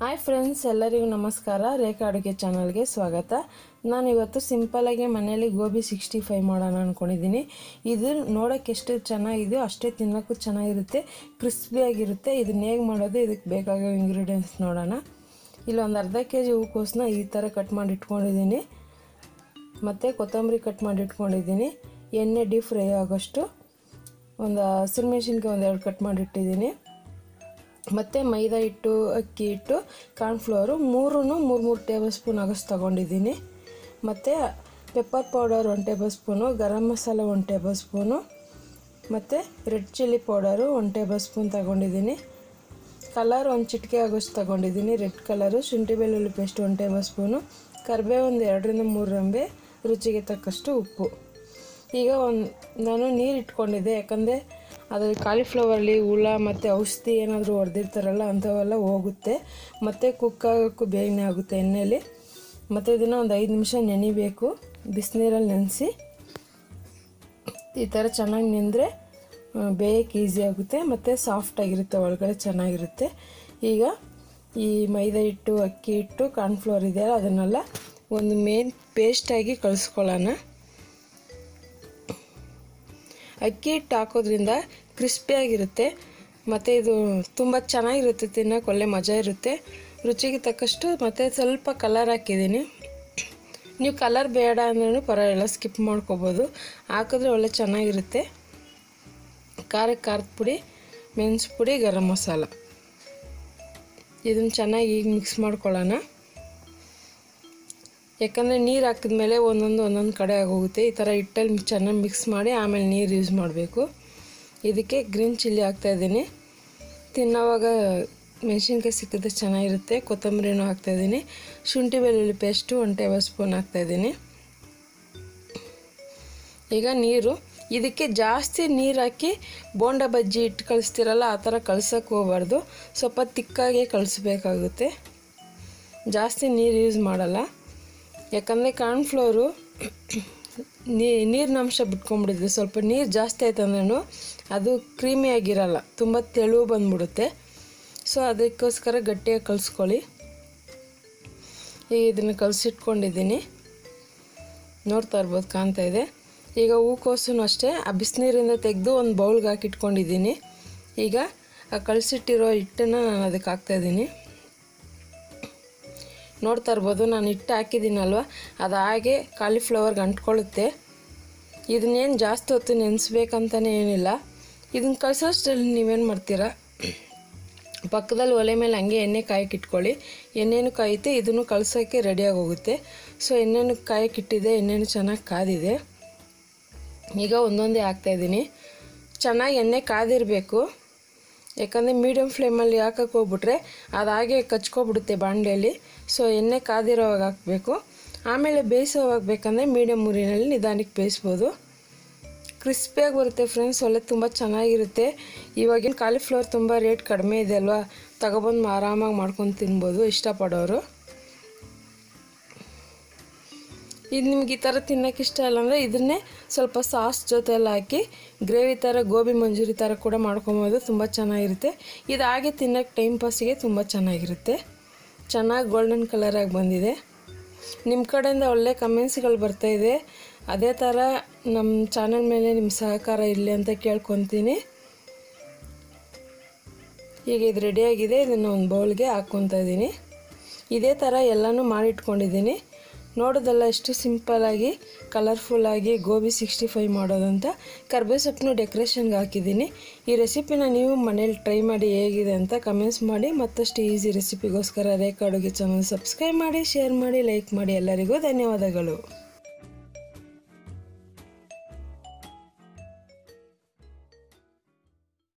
hi friends ಎಲ್ಲರಿಗೂ ನಮಸ್ಕಾರ ರೇಖಾ ಅಡುಗೆ ಚಾನಲ್ಗೆ ಸ್ವಾಗತ ನಾನು ಇವತ್ತು ಸಿಂಪಲಾಗಿ ಮನೆಯಲ್ಲಿ ಗೋಬಿ ಸಿಕ್ಸ್ಟಿ ಫೈವ್ ಮಾಡೋಣ ಅಂದ್ಕೊಂಡಿದ್ದೀನಿ ಇದು ನೋಡೋಕ್ಕೆ ಎಷ್ಟು ಚೆನ್ನಾಗಿದೆ ಅಷ್ಟೇ ತಿನ್ನೋಕ್ಕೂ ಚೆನ್ನಾಗಿರುತ್ತೆ ಕ್ರಿಸ್ಪಿಯಾಗಿರುತ್ತೆ ಇದನ್ನ ಹೇಗೆ ಮಾಡೋದು ಇದಕ್ಕೆ ಬೇಕಾಗೋ ಇಂಗ್ರೀಡಿಯೆಂಟ್ಸ್ ನೋಡೋಣ ಇಲ್ಲೊಂದು ಅರ್ಧ ಕೆ ಜಿ ಹೂಕೋಸನ್ನ ಈ ಥರ ಕಟ್ ಮಾಡಿ ಇಟ್ಕೊಂಡಿದ್ದೀನಿ ಮತ್ತು ಕೊತ್ತಂಬರಿ ಕಟ್ ಮಾಡಿ ಇಟ್ಕೊಂಡಿದ್ದೀನಿ ಎಣ್ಣೆ ಡೀಪ್ ಫ್ರೈ ಆಗೋಷ್ಟು ಒಂದು ಹಸಿರು ಮೆಣಸಿನ್ಕಾಯಿ ಒಂದು ಎರಡು ಕಟ್ ಮಾಡಿ ಇಟ್ಟಿದ್ದೀನಿ ಮತ್ತು ಮೈದಾ ಹಿಟ್ಟು ಅಕ್ಕಿ ಹಿಟ್ಟು ಕಾರ್ನ್ಫ್ಲೋರು ಮೂರೂ ಮೂರು ಮೂರು ಟೇಬಲ್ ಸ್ಪೂನ್ ಆಗೋಷ್ಟು ತೊಗೊಂಡಿದ್ದೀನಿ ಮತ್ತು pepper powder one tablespoon garam masala one tablespoon ಮತ್ತು red chilli powder one tablespoon ತಗೊಂಡಿದ್ದೀನಿ ಕಲರ್ ಒಂದು ಚಿಟಿಕೆ ಆಗೋಷ್ಟು ತಗೊಂಡಿದ್ದೀನಿ ರೆಡ್ ಕಲರು ಶುಂಠಿ ಬೆಳ್ಳುಳ್ಳಿ ಪೇಸ್ಟ್ ಒನ್ ಟೇಬಲ್ ಸ್ಪೂನು ಕರಿಬೇವು ಒಂದು ಎರಡರಿಂದ ಮೂರು ರೆಂಬೆ ರುಚಿಗೆ ತಕ್ಕಷ್ಟು ಉಪ್ಪು ಈಗ ಒಂದು ನಾನು ನೀರು ಇಟ್ಕೊಂಡಿದ್ದೆ ಯಾಕಂದರೆ ಅದರಲ್ಲಿ ಕಾಲಿಫ್ಲವರ್ಲಿ ಹುಳ ಮತ್ತು ಔಷಧಿ ಏನಾದರೂ ಹೊಡೆದಿರ್ತಾರಲ್ಲ ಅಂಥವೆಲ್ಲ ಹೋಗುತ್ತೆ ಮತ್ತು ಕುಕ್ ಆಗೋಕ್ಕೂ ಬೇಗನೆ ಆಗುತ್ತೆ ಎಣ್ಣೆಯಲ್ಲಿ ಮತ್ತು ಇದನ್ನು ಒಂದು ಐದು ನಿಮಿಷ ನೆನಿಬೇಕು ಬಿಸಿನೀರಲ್ಲಿ ನೆನೆಸಿ ಈ ಥರ ಚೆನ್ನಾಗಿ ನೆಂದರೆ ಬೇಯಕ್ಕೆ ಈಸಿ ಆಗುತ್ತೆ ಮತ್ತು ಸಾಫ್ಟಾಗಿರುತ್ತೆ ಒಳಗಡೆ ಚೆನ್ನಾಗಿರುತ್ತೆ ಈಗ ಈ ಮೈದಾ ಹಿಟ್ಟು ಅಕ್ಕಿ ಹಿಟ್ಟು ಕಾರ್ನ್ಫ್ಲವರ್ ಇದೆಯಲ್ಲ ಅದನ್ನೆಲ್ಲ ಒಂದು ಮೇನ್ ಪೇಸ್ಟಾಗಿ ಕಳಿಸ್ಕೊಳ್ಳೋಣ ಅಕ್ಕಿ ಹಿಟ್ಟು ಹಾಕೋದ್ರಿಂದ ಕ್ರಿಸ್ಪಿಯಾಗಿರುತ್ತೆ ಮತ್ತು ಇದು ತುಂಬ ಚೆನ್ನಾಗಿರುತ್ತೆ ತಿನ್ನೋಕೆ ಒಳ್ಳೆ ಮಜಾ ಇರುತ್ತೆ ರುಚಿಗೆ ತಕ್ಕಷ್ಟು ಮತ್ತು ಸ್ವಲ್ಪ ಕಲರ್ ಹಾಕಿದ್ದೀನಿ ನೀವು ಕಲರ್ ಬೇಡ ಅಂದ್ರೂ ಪರವಾಗಿಲ್ಲ ಸ್ಕಿಪ್ ಮಾಡ್ಕೋಬೋದು ಹಾಕಿದ್ರೆ ಒಳ್ಳೆ ಚೆನ್ನಾಗಿರುತ್ತೆ ಖಾರಕ್ಕೆ ಖಾರದ ಪುಡಿ ಮೆಣಸು ಪುಡಿ ಗರಂ ಮಸಾಲ ಇದನ್ನು ಚೆನ್ನಾಗಿ ಈಗ ಮಿಕ್ಸ್ ಮಾಡ್ಕೊಳ್ಳೋಣ ಯಾಕಂದರೆ ನೀರು ಹಾಕಿದ್ಮೇಲೆ ಒಂದೊಂದು ಒಂದೊಂದು ಕಡೆ ಆಗೋಗುತ್ತೆ ಈ ಥರ ಹಿಟ್ಟಲ್ಲಿ ಚೆನ್ನಾಗಿ ಮಿಕ್ಸ್ ಮಾಡಿ ಆಮೇಲೆ ನೀರು ಯೂಸ್ ಮಾಡಬೇಕು ಇದಕ್ಕೆ ಗ್ರೀನ್ ಚಿಲ್ಲಿ ಹಾಕ್ತಾಯಿದ್ದೀನಿ ತಿನ್ನೋವಾಗ ಮೆಣಸಿನ್ಕಾಯಿ ಸಿಕ್ಕಿದ್ರೆ ಚೆನ್ನಾಗಿರುತ್ತೆ ಕೊತ್ತಂಬರಿನೂ ಹಾಕ್ತಾಯಿದ್ದೀನಿ ಶುಂಠಿ ಬೆಳ್ಳುಳ್ಳಿ ಪೇಸ್ಟು ಒನ್ ಟೇಬಲ್ ಸ್ಪೂನ್ ಹಾಕ್ತಾಯಿದ್ದೀನಿ ಈಗ ನೀರು ಇದಕ್ಕೆ ಜಾಸ್ತಿ ನೀರು ಹಾಕಿ ಬೋಂಡ ಬಜ್ಜಿ ಇಟ್ಟು ಕಳಿಸ್ತಿರಲ್ಲ ಆ ಥರ ಕಳ್ಸೋಕ್ಕೆ ಹೋಗ್ಬಾರ್ದು ಸ್ವಲ್ಪ ತಿಕ್ಕಾಗೆ ಕಳಿಸ್ಬೇಕಾಗುತ್ತೆ ಜಾಸ್ತಿ ನೀರು ಯೂಸ್ ಮಾಡಲ್ಲ ಯಾಕಂದರೆ ಕಾರ್ನ್ಫ್ಲೋರು ನೀರಿನ ಅಂಶ ಬಿಟ್ಕೊಂಡ್ಬಿಡಿದ್ವಿ ಸ್ವಲ್ಪ ನೀರು ಜಾಸ್ತಿ ಆಯ್ತು ಅಂದ್ರೂ ಅದು ಕ್ರೀಮಿಯಾಗಿರಲ್ಲ ತುಂಬ ತೆಳುವು ಬಂದ್ಬಿಡುತ್ತೆ ಸೊ ಅದಕ್ಕೋಸ್ಕರ ಗಟ್ಟಿಯಾಗಿ ಕಲಿಸ್ಕೊಳ್ಳಿ ಈಗ ಇದನ್ನು ಕಲಸಿಟ್ಕೊಂಡಿದ್ದೀನಿ ನೋಡ್ತಾ ಇರ್ಬೋದು ಕಾಣ್ತಾ ಇದೆ ಈಗ ಹೂಕೋಸು ಅಷ್ಟೇ ಆ ಬಿಸಿನೀರಿಂದ ತೆಗೆದು ಒಂದು ಬೌಲ್ಗೆ ಹಾಕಿಟ್ಕೊಂಡಿದ್ದೀನಿ ಈಗ ಆ ಕಲಸಿಟ್ಟಿರೋ ಹಿಟ್ಟನ್ನು ನಾನು ಅದಕ್ಕೆ ಹಾಕ್ತಾಯಿದ್ದೀನಿ ನೋಡ್ತಾ ಇರ್ಬೋದು ನಾನು ಹಿಟ್ಟು ಹಾಕಿದ್ದೀನಲ್ವ ಅದು ಹಾಗೆ ಕಾಲಿಫ್ಲವರ್ಗೆ ಅಂಟ್ಕೊಳ್ಳುತ್ತೆ ಇದನ್ನೇನು ಜಾಸ್ತಿ ಹೊತ್ತು ನೆನೆಸ್ಬೇಕಂತಲೇ ಏನಿಲ್ಲ ಇದನ್ನ ಕಳ್ಸೋಷ್ಟರಲ್ಲಿ ನೀವೇನು ಮಾಡ್ತೀರಾ ಪಕ್ಕದಲ್ಲಿ ಒಲೆ ಮೇಲೆ ಹಂಗೆ ಎಣ್ಣೆ ಕಾಯಕ್ಕೆ ಇಟ್ಕೊಳ್ಳಿ ಎಣ್ಣೆನೂ ಕಾಯುತ್ತೆ ಇದನ್ನು ಕಳ್ಸೋಕ್ಕೆ ರೆಡಿಯಾಗಿ ಹೋಗುತ್ತೆ ಸೊ ಎಣ್ಣೆನೂ ಕಾಯಕ್ಕೆ ಇಟ್ಟಿದೆ ಎಣ್ಣೆನೂ ಚೆನ್ನಾಗಿ ಕಾದಿದೆ ಈಗ ಒಂದೊಂದೇ ಹಾಕ್ತಾಯಿದ್ದೀನಿ ಚೆನ್ನಾಗಿ ಎಣ್ಣೆ ಕಾದಿರಬೇಕು ಯಾಕಂದರೆ ಮೀಡಿಯಮ್ ಫ್ಲೇಮಲ್ಲಿ ಹಾಕಕ್ಕೆ ಹೋಗ್ಬಿಟ್ರೆ ಅದು ಹಾಗೆ ಕಚ್ಕೊಬಿಡುತ್ತೆ ಬಾಣಲೆಯಲ್ಲಿ ಸೊ ಎಣ್ಣೆ ಕಾದಿರೋವಾಗ ಹಾಕಬೇಕು ಆಮೇಲೆ ಬೇಯಿಸೋವಾಗ ಬೇಕಂದರೆ ಮೀಡಿಯಮ್ ಉರಿನಲ್ಲಿ ನಿಧಾನಕ್ಕೆ ಬೇಯಿಸ್ಬೋದು ಕ್ರಿಸ್ಪಿಯಾಗಿ ಬರುತ್ತೆ ಫ್ರೆಂಡ್ಸ್ ಒಳ್ಳೆ ತುಂಬ ಚೆನ್ನಾಗಿರುತ್ತೆ ಇವಾಗಿನ ಕಾಲಿಫ್ಲವರ್ ತುಂಬ ರೇಟ್ ಕಡಿಮೆ ಇದೆ ಅಲ್ವಾ ತಗೊಬಂದು ಆರಾಮಾಗಿ ಮಾಡ್ಕೊಂಡು ತಿನ್ಬೋದು ಇಷ್ಟಪಡೋರು ಇದು ನಿಮ್ಗೆ ಈ ಥರ ತಿನ್ನೋಕೆ ಇಷ್ಟ ಇಲ್ಲ ಅಂದರೆ ಇದನ್ನೇ ಸ್ವಲ್ಪ ಸಾಸ್ ಜೊತೆ ಎಲ್ಲ ಹಾಕಿ ಗ್ರೇವಿ ಥರ ಗೋಬಿ ಮಂಜೂರಿ ಥರ ಕೂಡ ಮಾಡ್ಕೊಬೋದು ತುಂಬ ಚೆನ್ನಾಗಿರುತ್ತೆ ಇದು ಹಾಗೆ ತಿನ್ನೋಕ್ಕೆ ಟೈಮ್ ಪಾಸಿಗೆ ತುಂಬ ಚೆನ್ನಾಗಿರುತ್ತೆ ಚೆನ್ನಾಗಿ ಗೋಲ್ಡನ್ ಕಲರಾಗಿ ಬಂದಿದೆ ನಿಮ್ಮ ಕಡೆಯಿಂದ ಒಳ್ಳೆ ಕಮೆಂಟ್ಸ್ಗಳು ಬರ್ತಾಯಿದೆ ಅದೇ ಥರ ನಮ್ಮ ಚಾನಲ್ ಮೇಲೆ ನಿಮ್ಮ ಸಹಕಾರ ಇರಲಿ ಅಂತ ಕೇಳ್ಕೊತೀನಿ ಈಗ ಇದು ರೆಡಿಯಾಗಿದೆ ಇದನ್ನು ಒಂದು ಬೌಲ್ಗೆ ಹಾಕ್ಕೊತಾ ಇದ್ದೀನಿ ಇದೇ ಥರ ಎಲ್ಲನೂ ಮಾಡಿಟ್ಕೊಂಡಿದ್ದೀನಿ ನೋಡೋದಲ್ಲ ಎಷ್ಟು ಸಿಂಪಲ್ಲಾಗಿ ಕಲರ್ಫುಲ್ಲಾಗಿ ಗೋಬಿ ಸಿಕ್ಸ್ಟಿ ಫೈವ್ ಮಾಡೋದಂತ ಕರ್ಬೇ ಸೊಪ್ಪನ್ನು ಡೆಕೋರೇಷನ್ಗೆ ಹಾಕಿದ್ದೀನಿ ಈ ರೆಸಿಪಿನ ನೀವು ಮನೇಲಿ ಟ್ರೈ ಮಾಡಿ ಹೇಗಿದೆ ಅಂತ ಕಮೆಂಟ್ಸ್ ಮಾಡಿ ಮತ್ತಷ್ಟು ಈಸಿ ರೆಸಿಪಿಗೋಸ್ಕರ ರೇಖಾ ಅಡುಗೆ ಚಾನಲ್ ಸಬ್ಸ್ಕ್ರೈಬ್ ಮಾಡಿ ಶೇರ್ ಮಾಡಿ ಲೈಕ್ ಮಾಡಿ ಎಲ್ಲರಿಗೂ ಧನ್ಯವಾದಗಳು